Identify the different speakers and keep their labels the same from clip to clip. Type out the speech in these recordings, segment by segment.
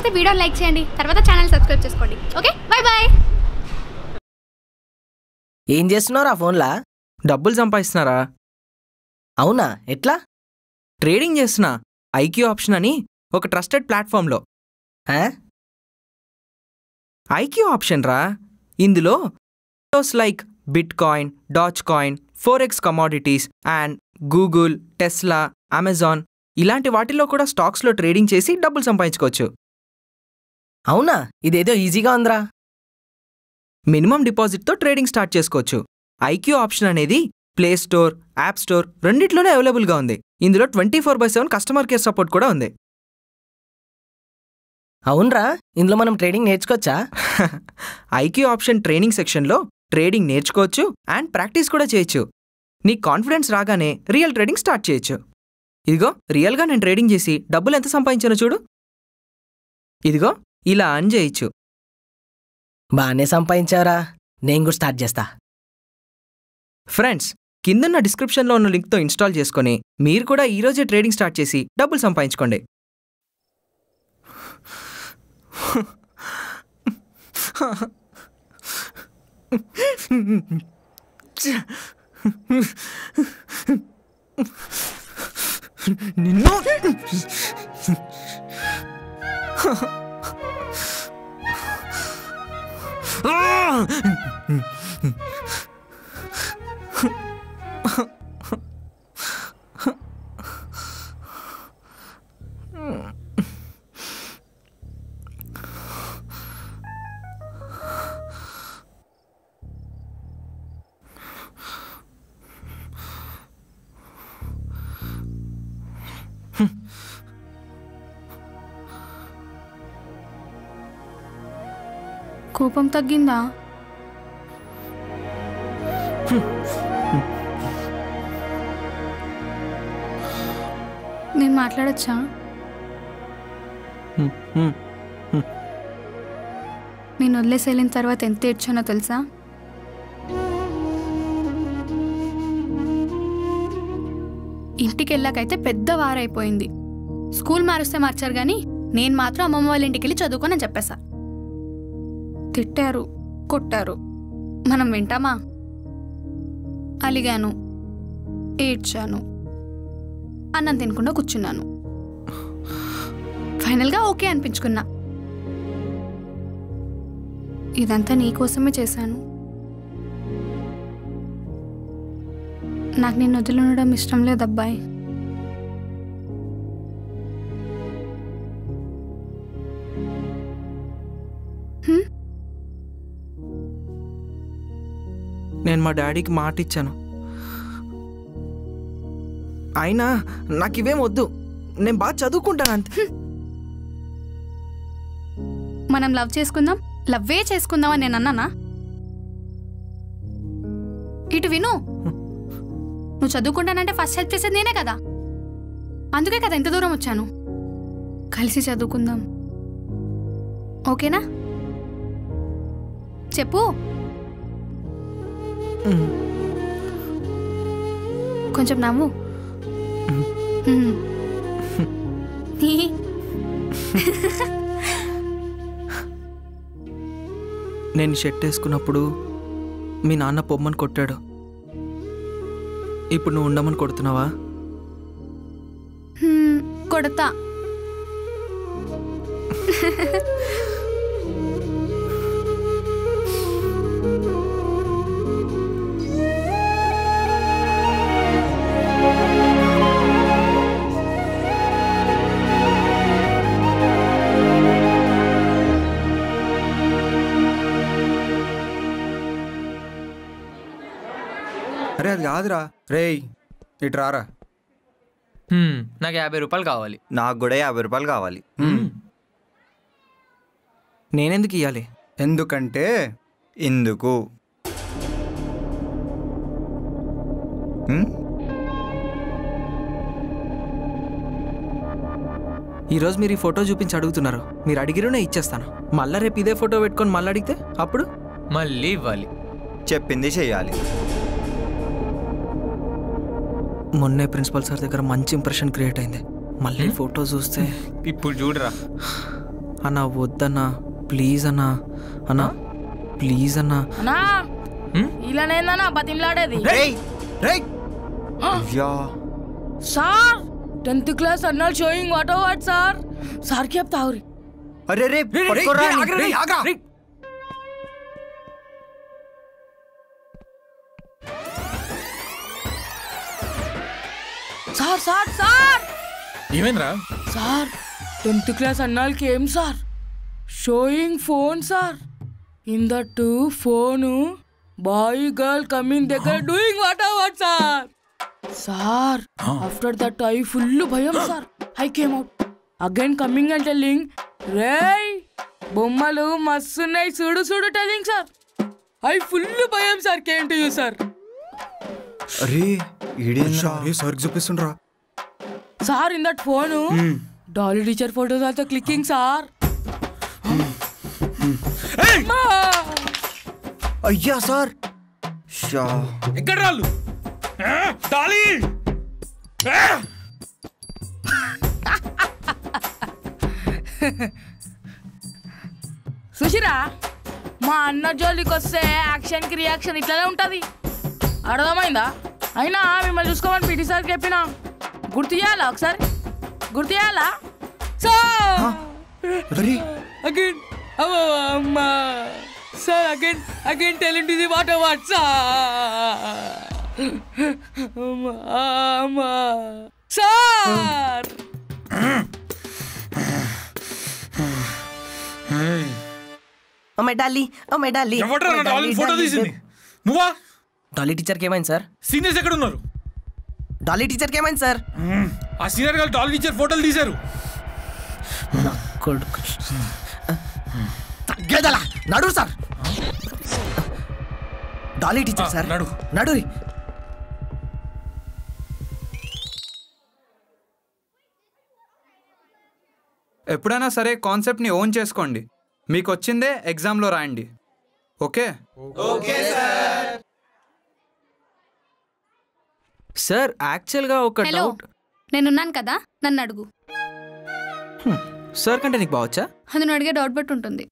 Speaker 1: నచ్చితే video like చేయండి తర్వాత ఛానల్ సబ్స్క్రైబ్ చేసుకోండి ఓకే బాయ్ బాయ్
Speaker 2: ఏం చేస్తున్నావు ఆ ఫోన్లా
Speaker 3: డబ్బులు సంపాదిస్తున్నారా
Speaker 2: అవునా ఎట్లా
Speaker 3: ట్రేడింగ్ చేస్తున్నా ఐక్యూ ఆప్షన్ అని ఒక ట్రస్టెడ్ ప్లాట్ఫామ్లో
Speaker 2: ఆ?
Speaker 3: ఐక్యూ ఆప్షన్ రా ఇందులో like bitcoin dogecoin forex commodities and Google Tesla Amazon ఇలాంటి వాటిల్లో కూడా స్టాక్స్లో ట్రేడింగ్ చేసి డబ్బులు సంపాదించుకోవచ్చు
Speaker 2: అవునా ఇదేదో ఈజీగా ఉందిరా
Speaker 3: మినిమం డిపాజిట్తో ట్రేడింగ్ స్టార్ట్ చేసుకోవచ్చు ఐక్యూ ఆప్షన్ అనేది ప్లే స్టోర్ యాప్ స్టోర్ రెండిట్లోనే అవైలబుల్గా ఉంది ఇందులో twenty four by seven customer care support కూడా ఉంది
Speaker 2: అవునరా ఇందులో మనం ట్రేడింగ్ నేర్చుకోవచ్చా
Speaker 3: ఐక్యూ ఆప్షన్ ట్రైనింగ్ సెక్షన్లో ట్రేడింగ్ నేర్చుకోవచ్చు అండ్ ప్రాక్టీస్ కూడా చేయొచ్చు నీ కాన్ఫిడెన్స్ రాగానే రియల్ ట్రేడింగ్ స్టార్ట్ చేయొచ్చు ఇదిగో రియల్గా నేను ట్రేడింగ్ చేసి డబ్బులు ఎంత సంపాదించానో చూడు ఇదిగో ఇలా అన్ చేయొచ్చు
Speaker 2: బాగానే సంపాదించావురా నేను కూడా స్టార్ట్ చేస్తా
Speaker 3: ఫ్రెండ్స్ కిందన్న డిస్క్రిప్షన్లో ఉన్న లింక్తో ఇన్స్టాల్ చేసుకొని మీరు కూడా ఈరోజే ట్రేడింగ్ స్టార్ట్ చేసి డబ్బులు సంపాదించుకోండి నిన్ను
Speaker 1: కోపం తగ్గిందా నేను మాట్లాడచ్చా నేను వదిలేసి వెళ్ళిన తర్వాత ఎంత ఏడ్చానో తెలుసా ఇంటికి వెళ్ళాకైతే పెద్ద వారైపోయింది స్కూల్ మారుస్తే మార్చారు కానీ నేను మాత్రం అమ్మమ్మ వాళ్ళ ఇంటికి వెళ్ళి చదువుకోనని చెప్పేశా తిట్టారు కొట్టారు మనం వింటామా అలిగాను ఏడ్చాను అన్నం తినకుండా కూర్చున్నాను ఫైనల్గా ఓకే అనిపించుకున్నా ఇదంతా నీకోసమే చేశాను నాకు నేను వదిలి ఉండడం ఇష్టం లేదు అబ్బాయి హ్మ్?
Speaker 3: నేను మా డాడీకి మాట ఇచ్చాను అయినా నాకు ఇవేం వద్దు నేను బాగా చదువుకుంటాను అంతే
Speaker 1: మనం లవ్ చేసుకుందాం లవ్వే చేసుకుందాం అని నేను అన్నానా ఇటు విను నువ్వు చదువుకుంటానంటే ఫస్ట్ హెల్ప్ చేసేది నేనే కదా అందుకే కదా ఇంత దూరం వచ్చాను కలిసి చదువుకుందాం ఓకేనా చెప్పు
Speaker 3: ఉమ్.
Speaker 1: కొంచెం నవ్వు ఉమ్.
Speaker 3: నేను షర్ట్ వేసుకున్నప్పుడు మీ నాన్న పొమ్మని కొట్టాడు ఇప్పుడు నువ్వు ఉండమని కొడుతున్నావా
Speaker 1: హ్మ్, కొడతా
Speaker 4: అరే అది కాదురా రేయ్ ఇటు రారా
Speaker 5: హ్మ్, నాకు యాభై రూపాయలు కావాలి
Speaker 6: నాకు కూడా యాభై రూపాయలు కావాలి
Speaker 3: నేనెందుకు ఇవ్వాలి
Speaker 4: ఎందుకంటే
Speaker 6: ఇందుకు హ్మ్?
Speaker 3: ఈరోజు మీరు ఈ ఫోటో చూపించి అడుగుతున్నారు మీరు అడిగిరు నేను ఇచ్చేస్తాను మళ్ళా రేపు ఇదే ఫోటో పెట్టుకొని మళ్ళీ అడిగితే అప్పుడు
Speaker 5: మళ్ళీ ఇవ్వాలి
Speaker 6: చెప్పింది చెయ్యాలి
Speaker 3: మొన్నే ప్రిన్సిపల్ సార్ దగ్గర మంచి ఇంప్రెషన్ క్రియేట్ అయింది మళ్ళీ ఫోటో చూస్తే
Speaker 5: ఇప్పుడు చూడరా
Speaker 3: అన్నా వద్దన్నా ప్లీజ్ అన్నా అన్నా ప్లీజ్ అన్నా
Speaker 7: అన్నా ఇలానేందన్నా బతిమలాడేది
Speaker 6: రేయ్ రేయ్ యా
Speaker 7: సార్ టెన్త్ క్లాస్ అన్నాడు షోయింగ్ వాట్ వాట్ సార్ సార్కి చెప్తావురి
Speaker 6: అరే రే పట్టుకోరా నీ.
Speaker 4: రేయ్, ఆగ్రా.
Speaker 7: సార్ సార్ సార్
Speaker 8: ఏమైందిరా
Speaker 7: సార్ టెన్త్ క్లాస్ అన్నాళ్ళకి ఏం sir showing phone sir in the to phone boy girl coming దగ్గర doing what what sir sir after that I full భయం sir I came out again coming and telling రేయ్ బొమ్మలు మస్తున్నాయి చూడు చూడు telling sir I full భయం sir came to you sir
Speaker 6: అరే ఈడేంద్రా
Speaker 4: అరే సార్కి చూపిస్తుండ్రా
Speaker 7: sir in that phone Dolly teacher photos also clicking sir
Speaker 6: అయ్యా సార్ షా
Speaker 8: ఎక్కడ రాళ్ళు ఆ, డాలీ ఆ!
Speaker 7: సుశిరా మా అన్న జోలికి వస్తే యాక్షన్ కి రియాక్షన్ ఇట్లానే ఉంటది అర్థమైందా అయినా మిమ్మల్ని చూసుకోమని పిటి సార్కి చెప్పినా గుర్తు చేయాలా ఒకసారి గుర్తు చేయాలా సార్
Speaker 6: అరే
Speaker 7: అగైన్ అమ్మా సార్ అగైన్ అగైన్ టెలింగ్ ఇది వాట్ వాట్ సార్ అమ్మా అమ్మా sir
Speaker 2: oh my Dolly oh my Dolly
Speaker 8: ఎవడ్రా నా డాలీ ఫోటో తీసింది నువ్వా
Speaker 2: డాలీ టీచర్కి ఏమైంది సార్
Speaker 8: సీనియర్స్ ఎక్కడ ఉన్నారు
Speaker 2: డాలీ టీచర్కి ఏమైంది సార్
Speaker 8: ఆ సీనియర్ గారు డాలీ టీచర్ ఫోటోలు తీశారు
Speaker 2: కొడుకు గేదలా నడు సార్ డాలీ టీచర్
Speaker 8: ఆ,
Speaker 2: సార్
Speaker 8: నడు.
Speaker 2: నడు
Speaker 4: ఎప్పుడైనా సరే కాన్సెప్ట్ని ఓన్ చేసుకోండి మీకు వచ్చిందే ఎగ్జామ్లో రాయండి ఓకే
Speaker 3: సార్ యాక్చువల్గా ఒక
Speaker 1: హలో
Speaker 3: డౌట్
Speaker 1: నేనున్నాను కదా నన్ను అడుగు
Speaker 3: సార్ కంటే నీకు బావచ్చా
Speaker 1: అది నువ్వు అడిగే డౌట్ బట్టి ఉంటుంది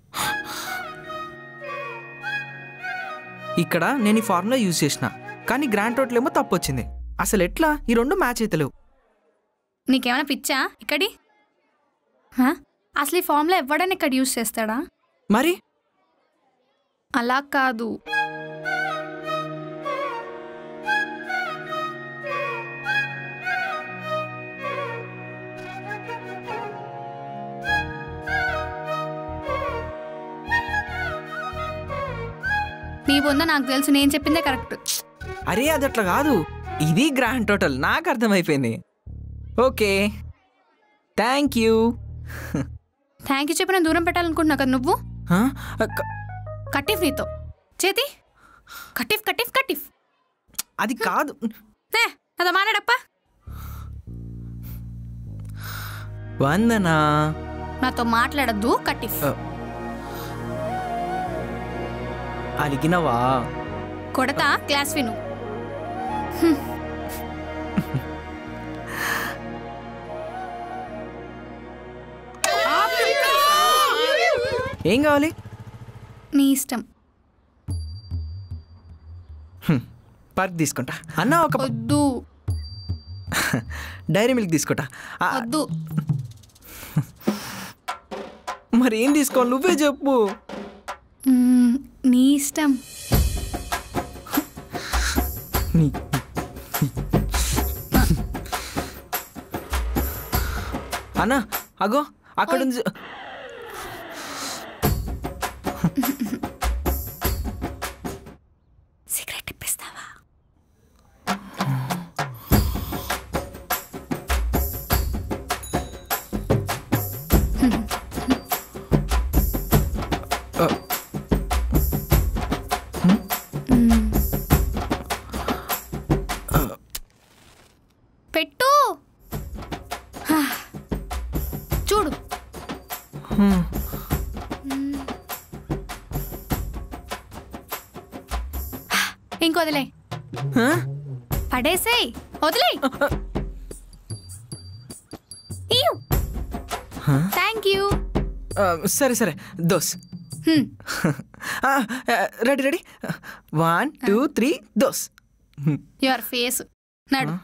Speaker 3: ఇక్కడ నేను ఈ ఫార్ములా యూజ్ చేసిన కానీ గ్రాండ్ టోటల్ ఏమో తప్పు వచ్చింది అసలు ఎట్లా ఈ రెండు మ్యాచ్ అవుతలేవు
Speaker 1: నీకేమైనా పిచ్చా ఇక్కడి హా? అసలు ఈ ఫామ్లో ఎవడైనా ఇక్కడ యూస్ చేస్తాడా
Speaker 3: మరి
Speaker 1: అలా కాదు నీ పొంద నాకు తెలుసు నేను చెప్పిందే కరెక్ట్
Speaker 3: అరే అది అట్లా కాదు ఇది గ్రాండ్ టోటల్ నాకు అర్థమైపోయింది okay thank you
Speaker 1: thank you చెప్పి నేను దూరం పెట్టాలనుకుంటున్నా కదా నువ్వు
Speaker 3: హా?
Speaker 1: కట్టిఫ్ నీతో చేతి కట్టిఫ్ కట్టిఫ్ కట్టిఫ్
Speaker 3: అది కాదు
Speaker 1: ఏ అదా మాట్లాడప్పా
Speaker 3: వందనా
Speaker 1: నాతో మాట్లాడద్దు కట్టిఫ్
Speaker 3: అలిగినవా
Speaker 1: కొడతా క్లాస్ విను
Speaker 3: ఏం కావాలి
Speaker 1: నీ ఇష్టం
Speaker 3: పర్క్ తీసుకుంటా అన్న ఒక ప-
Speaker 1: వద్దు
Speaker 3: డైరీ మిల్క్ తీసుకుంటా ఆ,
Speaker 1: వద్దు
Speaker 3: మరి ఏం తీసుకోవాలి నువ్వే చెప్పు
Speaker 1: మ్మ్, నీ ఇష్టం
Speaker 3: నీ- అన్న అగో అక్కడ ఉంది చూ-
Speaker 1: సిగరెట్ ఇప్పిస్తావా పెట్టు హా. చూడు ఇంకొదిలే
Speaker 3: హా?
Speaker 1: పడేసేయ్ వదిలే థ్యాంక్ యూ
Speaker 3: ఆ, సరే సరే దోస్
Speaker 1: హ్మ్.
Speaker 3: ఆ, ఆ, ready ready one two three those
Speaker 1: your face నడు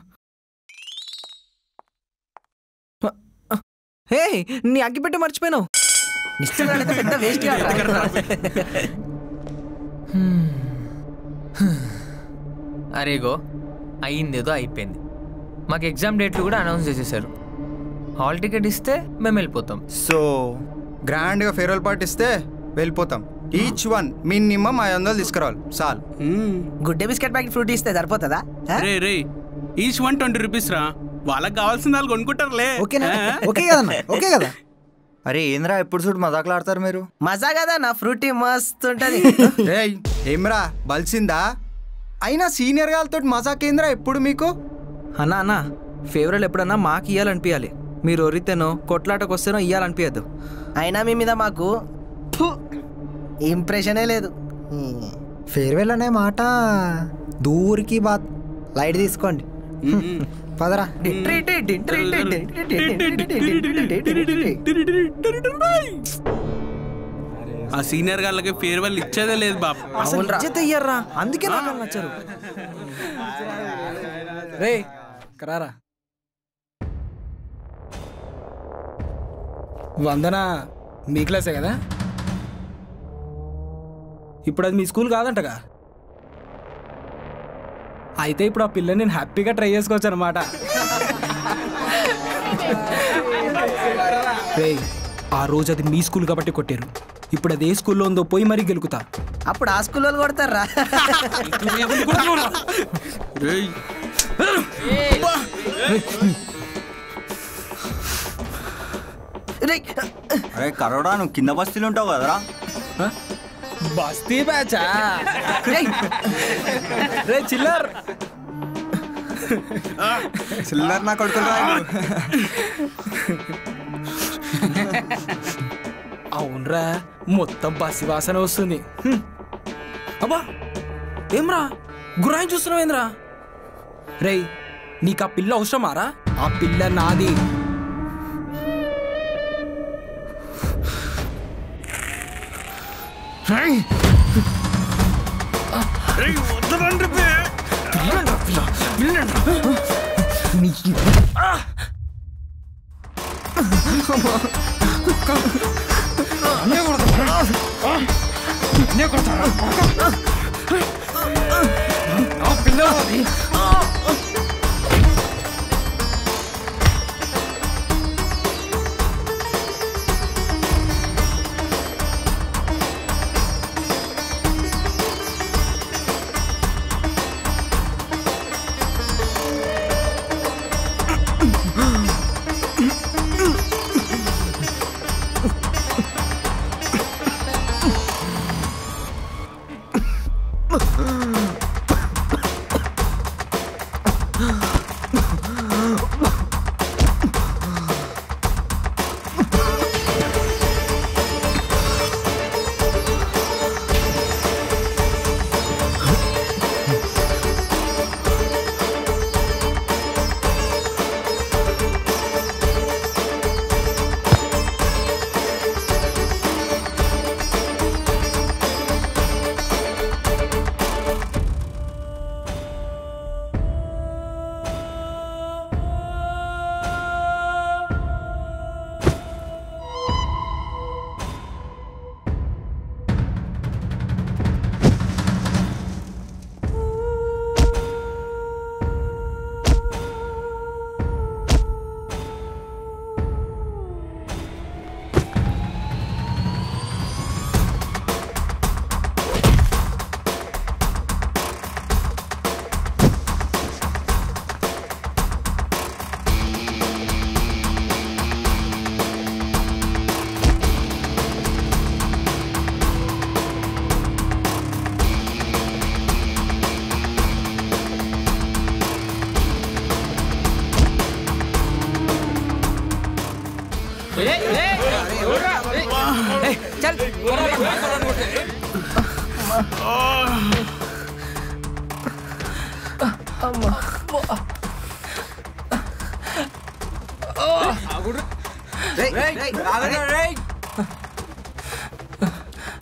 Speaker 3: హే నీ అగ్గిపెట్టి మర్చిపోయినావు
Speaker 2: నిశ్చయం పెద్ద వేస్ట్
Speaker 5: అరేగో అయ్యిందేదో అయిపోయింది మాకు ఎగ్జామ్ డేట్లు కూడా అనౌన్స్ చేసేసారు హాల్ టికెట్ ఇస్తే మేము వెళ్ళిపోతాం
Speaker 6: సో గ్రాండ్గా ఫేర్వెల్ పార్టీ ఇస్తే వెళ్ళిపోతాం ఈచ్ వన్ మినిమం ఐదు వందలు తీసుకురావాలి చాలు
Speaker 2: గుడ్డే బిస్కెట్ ప్యాకెట్ ఫ్రూట్ ఇస్తే సరిపోతుందా ఆ?
Speaker 9: రే రే ఈచ్ వన్ ట్వంటీ రూపీస్ రా వాళ్ళకి కావాల్సిన వాళ్ళు కొనుక్కుంటారులే
Speaker 6: ఓకేనా
Speaker 9: ఆ?
Speaker 6: ఓకే కదన్నా ఓకే కదా అరే ఏంద్రా ఎప్పుడు చూడు మజాకులు ఆడతారు మీరు
Speaker 2: మజా కదా నా ఫ్రూటీ మస్తు ఉంటది
Speaker 6: ఏయ్ ఏమ్రా బలిసిందా అయినా సీనియర్ గారితో మజాకేంద్రా ఎప్పుడు మీకు
Speaker 3: అన్నా అన్న ఫేవరెల్ ఎప్పుడన్నా మాకు ఇవ్వాలనిపించాలి మీరు ఒరితేనో కొట్లాటకు వస్తేనో ఇవ్వాలనిపించద్దు
Speaker 2: అయినా మీ మీద మాకు ఫు, ఇంప్రెషనే లేదు
Speaker 6: ఫేర్వెల్ అనే మాట దూరికి బాత్ లైట్ తీసుకోండి పదరా
Speaker 9: ఆ సీనియర్ గాళ్ళకి ఫేర్వెల్ ఇచ్చేదే లేదు బాబు
Speaker 3: అసలు ఇజ్జత్ ఇయ్యర్రా అందుకే నాకు వాళ్ళు నచ్చరు
Speaker 10: రే కరారా వందన మీ క్లాసే కదా ఇప్పుడు అది మీ స్కూల్ కాదంటగా అయితే ఇప్పుడు ఆ పిల్లని నేను హ్యాపీగా ట్రై చేసుకోవచ్చు అనమాట రే ఆ రోజు అది మీ స్కూల్ కాబట్టి కొట్టారు ఇప్పుడు అది ఏ స్కూల్లో ఉందో పోయి మరీ గెలుకుతా
Speaker 2: అప్పుడు ఆ స్కూల్ వాళ్ళు కొడతారా
Speaker 9: రేయ్,
Speaker 2: రేయ్,
Speaker 6: అరే కరోడా నువ్వు కింద బస్తీలు ఉంటావు కదరా
Speaker 10: బస్తీ బ్యాచా
Speaker 2: రేయ్,
Speaker 10: రే చిల్లర్
Speaker 6: చిల్లర నా కొడుకులు
Speaker 10: అవునరా మొత్తం బస్సి వాసన వస్తుంది హ్మ్. అబ్బా ఏమ్రా గురాయి చూస్తున్నావు ఏంద్రా రేయ్ నీకు ఆ పిల్ల అవసరమారా ఆ పిల్ల నాది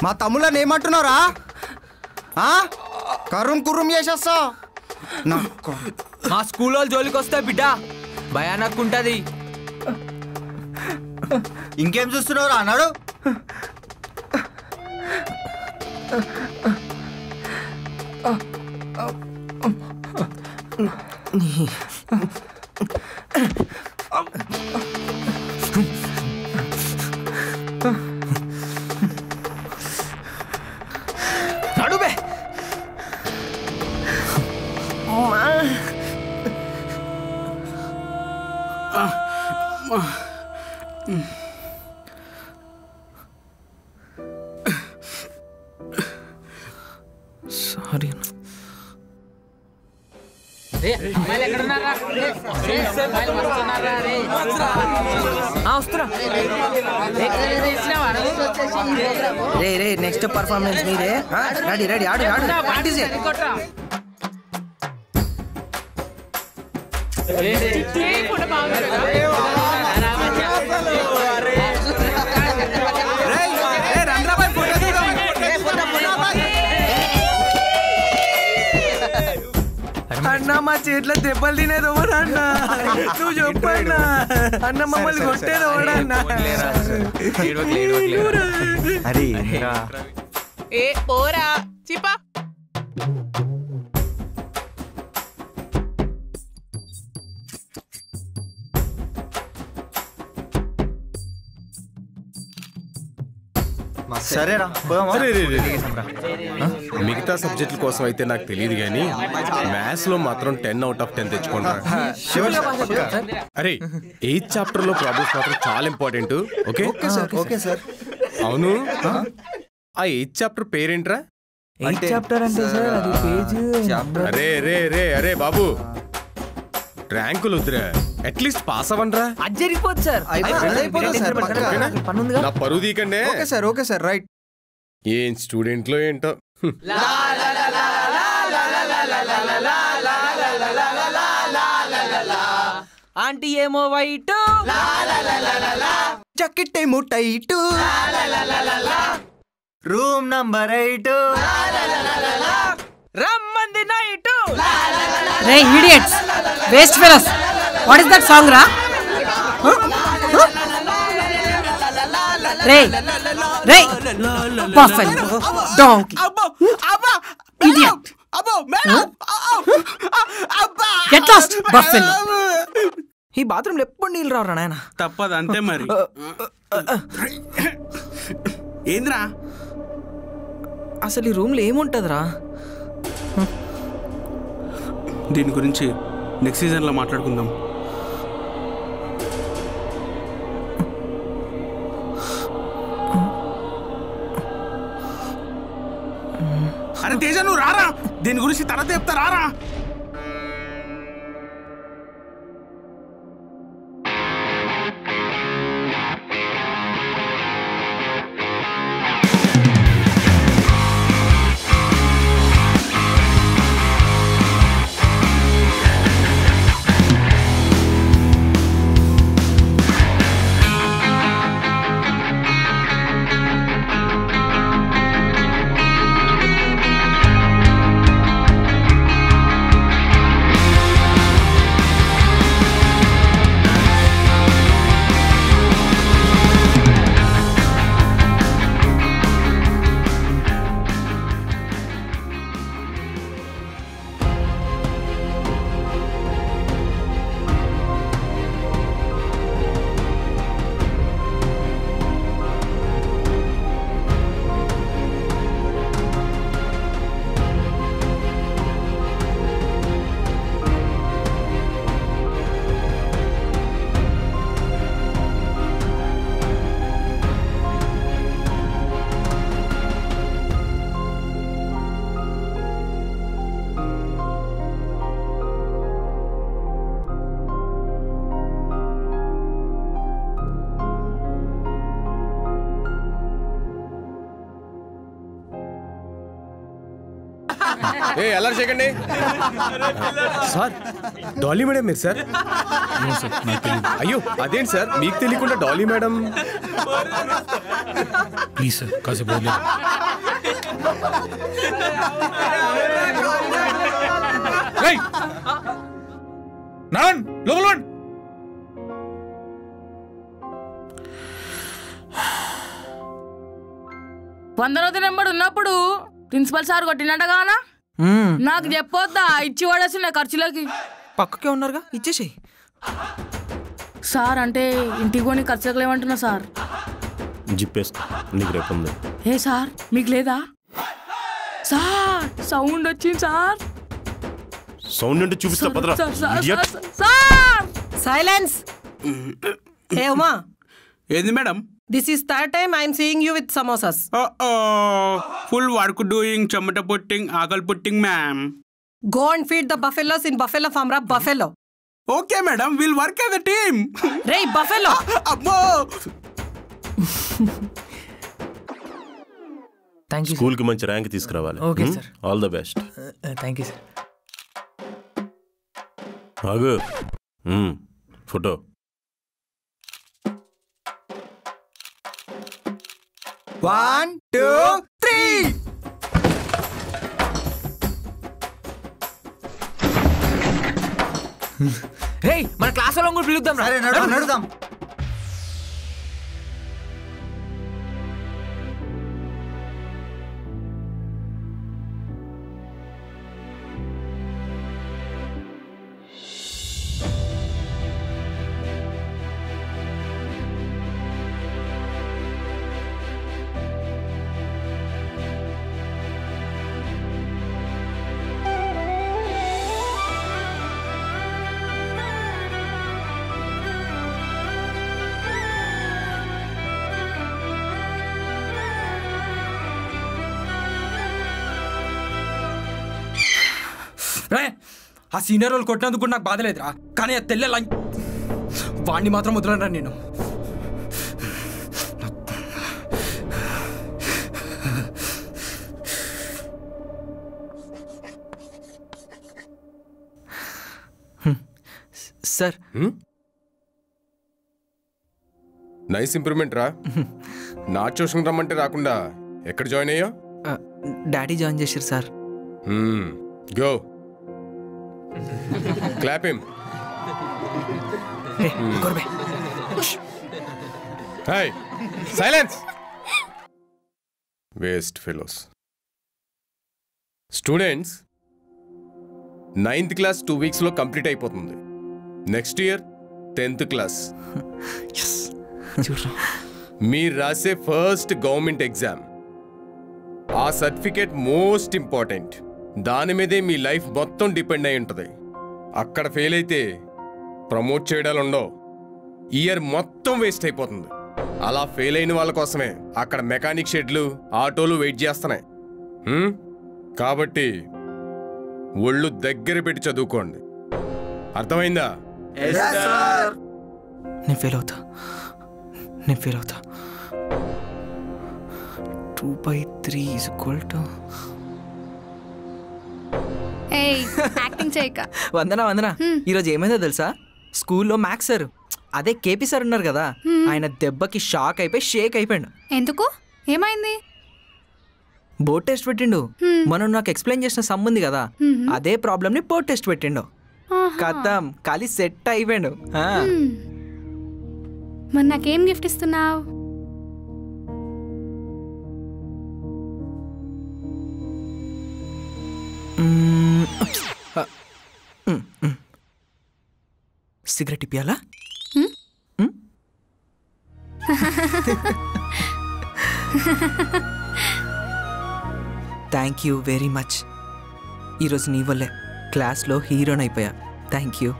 Speaker 6: మా తమ్ముళ్ళని ఏమంటున్నారా ఆ? కరుం కుర్రం చేసేస్తా నా కొ-
Speaker 5: మా స్కూల్ వాళ్ళు జోలికి వస్తే బిడ్డ భయానక్ ఉంటుంది
Speaker 2: ఇంకేం చూస్తున్నావు అన్నాడు
Speaker 5: నడుబే
Speaker 3: సారీ
Speaker 5: వస్తున్నా
Speaker 2: రే రే నెక్స్ట్ పర్ఫార్మెన్స్ మీదే రెడీ రెడీ ఆడు ఆడు ప్రాక్టీస్ చేయి. అన్న మా చేతిలో దెబ్బలు తినేది ఎవరన్నా నువ్వు చెప్పన్నా అన్న మమ్మల్ని కొట్టేది ఎవడన్నా
Speaker 6: అరే
Speaker 11: ఏ పోరా చిపా
Speaker 6: సరేరా పోదామా?
Speaker 12: అరే, రే, రే, రే. మిగతా సబ్జెక్టుల కోసం అయితే నాకు తెలియదు కానీ మ్యాథ్స్ లో మాత్రం టెన్ అవుట్ ఆఫ్ టెన్ తెచ్చుకుంటా
Speaker 6: Sure, sir. పక్కా.
Speaker 12: అరే ఎయిత్ చాప్టర్ లో ప్రాబ్లమ్స్ మాత్రం చాలా important okay
Speaker 6: okay sir okay sir
Speaker 12: అవును ఆ ఎయిత్ చాప్టర్ పేరేంట్రా
Speaker 3: ఎయిత్ చాప్టర్ అంటే సార్ అది పేజ్
Speaker 12: అరే రే రే అరే బాబు ర్యాంకులు వద్దురా అట్లీస్ట్ పాస్ అవ్వండిరా
Speaker 3: అది జరిగిపోద్ది సార్
Speaker 6: అయిపోతుంది, అయిపోతుంది సార్, పక్కా.
Speaker 3: పని ఉందిగా
Speaker 12: నా పరువు తీకండి
Speaker 6: okay sir okay sir right
Speaker 12: ఏం స్టూడెంట్ లో ఏంటో హ్మ్.
Speaker 3: ఆంటీ ఏమో వైట్
Speaker 6: జాకెట్ ఏమో టైట్ రూమ్ నంబర్ ఎయిట్
Speaker 3: రమ్మంది నైట్
Speaker 13: రే idiots waste fellows what is that song రా రే రే buffalo donkey idiot get lost buffalo
Speaker 3: ఈ బాత్రూంలో ఎప్పుడు నీళ్ళు రావరా నాయన
Speaker 9: తప్పదు అంతే మరి ఏంద్రా
Speaker 3: అసలు ఈ రూమ్లో ఏముంటుందిరా
Speaker 9: దీని గురించి నెక్స్ట్ సీజన్లో మాట్లాడుకుందాం అరే తేజ నువ్వు రారా దీని గురించి తర్వాత చెప్తా రారా
Speaker 11: ఆ
Speaker 12: ఏ ఎలా చేయకండి సార్ డాలీ మేడం మీరు సార్ అయ్యో అదేంటి సార్ మీకు తెలియకుండా డాలీ మేడం
Speaker 8: ప్లీజ్ సార్ కాసేపు వదిలేయండి. రేయ్! నాన్ లోపల వాడు.
Speaker 7: వందనోది నెంబర్ ఉన్నప్పుడు ప్రిన్సిపల్ సార్ కొట్టినట్టుగానా నాకు చెప్పొద్దా ఇచ్చి పడేసిన ఖర్చులకి
Speaker 3: పక్కకే ఉన్నారుగా ఇచ్చేసేయి
Speaker 7: సార్ అంటే ఇంటికి కొని ఖర్చులకు లేమంటున్నా సార్
Speaker 12: జిప్పేసుకో నీకు రేపు ఉంది
Speaker 7: ఏ సార్ మీకు లేదా సార్ సౌండ్ వచ్చింది సార్
Speaker 12: సౌండ్ అంటే చూపిస్తా పదరా
Speaker 7: sir, sir,
Speaker 12: idiot.
Speaker 7: Sir, sir
Speaker 14: silence ఏ ఉమా
Speaker 9: ఏంది madam
Speaker 14: this is third time I'm seeing you with samosas
Speaker 9: full work doing చెమట పుట్టింగ్ ఆకలి putting ma'am
Speaker 14: go and feed the buffaloes in buffalo farm రా buffalo
Speaker 9: okay madam will work as a team
Speaker 14: రే buffalo
Speaker 9: అబ్బో
Speaker 5: thank you
Speaker 12: school కి మంచి rank తీసుకురావాలి
Speaker 5: Okay, sir.
Speaker 12: All the best
Speaker 5: thank you sir
Speaker 12: ఆగు మ్మ్. Photo
Speaker 6: one two three
Speaker 5: రేయ్ మన క్లాస్ వాళ్ళని కూడా పిలుద్దాం
Speaker 6: సరే నడు నడుదాం
Speaker 10: రే ఆ సీనియర్ వాళ్ళు కొట్టినందుకు కూడా నాకు బాధ లేదురా కానీ ఆ తెల్ల లం- వాణ్ణి మాత్రం వదలరా నేను
Speaker 3: సార్
Speaker 12: నైస్ ఇంప్రూవ్మెంట్ రా నా ట్యూషన్ రమ్మంటే రాకుండా ఎక్కడ జాయిన్ అయ్యా
Speaker 3: డాడీ జాయిన్ చేశారు sir
Speaker 12: go clap him hi silence waste fellows students ninth class two వీక్స్లో కంప్లీట్ అయిపోతుంది నెక్స్ట్ ఇయర్ టెన్త్ క్లాస్ మీరు రాసే ఫస్ట్ గవర్నమెంట్ ఎగ్జామ్ ఆ సర్టిఫికేట్ మోస్ట్ ఇంపార్టెంట్ దాని మీదే మీ లైఫ్ మొత్తం డిపెండ్ అయి ఉంటుంది అక్కడ ఫెయిల్ అయితే ప్రమోట్ చేయడాలు ఉండవు ఇయర్ మొత్తం వేస్ట్ అయిపోతుంది అలా ఫెయిల్ అయిన వాళ్ళ కోసమే అక్కడ మెకానిక్ షెడ్లు ఆటోలు వెయిట్ చేస్తున్నాయి హ్మ్? కాబట్టి ఒళ్ళు దగ్గర పెట్టి చదువుకోండి అర్థమైందా
Speaker 3: నేను ఫెయిల్ అవుతా నేను ఫెయిల్ అవుతా two by three is equal to
Speaker 1: ఏయ్ యాక్టింగ్ చేయక
Speaker 3: వందనా వందనా ఈరోజు ఏమైందో తెలుసా స్కూల్లో మ్యాథ్స్ సార్ అదే కేపీ సార్ ఉన్నారు కదా ఆయన దెబ్బకి షాక్ అయిపోయి షేక్ అయిపోయాడు
Speaker 1: ఎందుకు ఏమైంది
Speaker 3: బోర్డ్ టెస్ట్ పెట్టిండు మనం నాకు ఎక్స్ప్లెయిన్ చేసిన సమ్ ఉంది కదా అదే ప్రాబ్లమ్ ని బోర్డ్ టెస్ట్ పెట్టిండు కథం ఖాళీ సెట్ అయిపోయాడు ఆ.
Speaker 1: హ్మ్. మరి నాకేం గిఫ్ట్ ఇస్తున్నావు
Speaker 3: మ్మ్. ఆ. మ్మ్, మ్మ్. సిగరెట్ ఇప్పియాలా థ్యాంక్ యూ వెరీ మచ్ ఈరోజు నీ వల్లే క్లాస్లో హీరోన్ అయిపోయా థ్యాంక్ యూ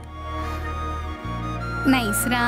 Speaker 1: నైస్ రా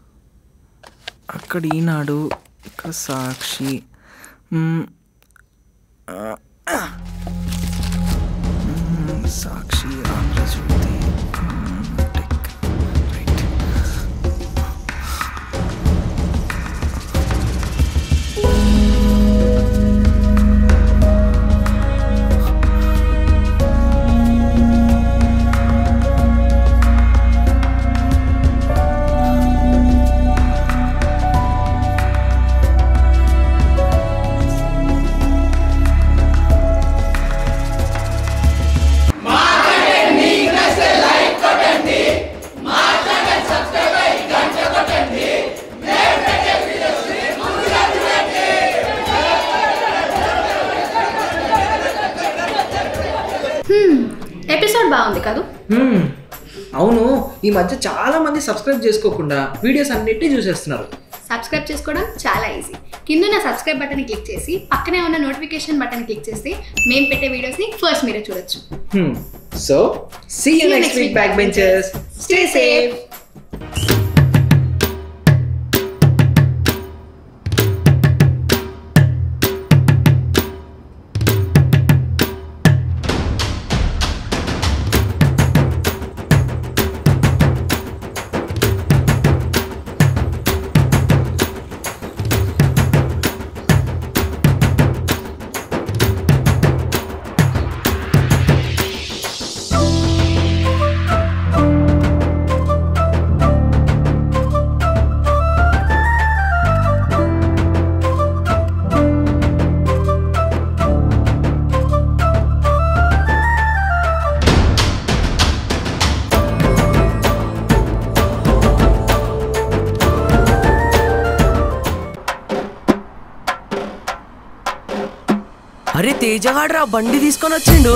Speaker 3: అక్కడ ఈనాడు ఇక్కడ సాక్షి మ్మ్. Sakshi Andhra Jyothy tech right
Speaker 1: episode బాగుంది కాదు
Speaker 3: హ్మ్. అవును ఈ మధ్య చాలా మంది సబ్స్క్రైబ్ చేసుకోకుండా వీడియోస్ అన్నిటినీ చూసేస్తున్నారు
Speaker 1: సబ్స్క్రైబ్ చేసుకోవడం చాలా ఈజీ కింద ఉన్న సబ్స్క్రైబ్ బటన్ క్లిక్ చేసి పక్కనే ఉన్న నోటిఫికేషన్ బటన్ క్లిక్ చేస్తే మేము పెట్టే వీడియోస్ని ఫస్ట్ మీరే చూడొచ్చు
Speaker 3: so see you next week back benchers
Speaker 1: stay safe
Speaker 2: అరే తేజగాడ్రా బండి తీసుకొని వచ్చిండు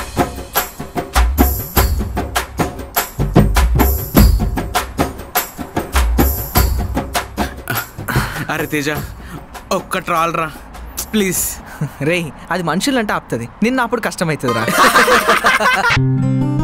Speaker 9: అరే తేజ ఒక్కటి రాలరా ప్లీజ్
Speaker 3: రేయ్ అది మనుషులంటే ఆపుతుంది నిన్న అప్పుడు కష్టమవుతుందిరా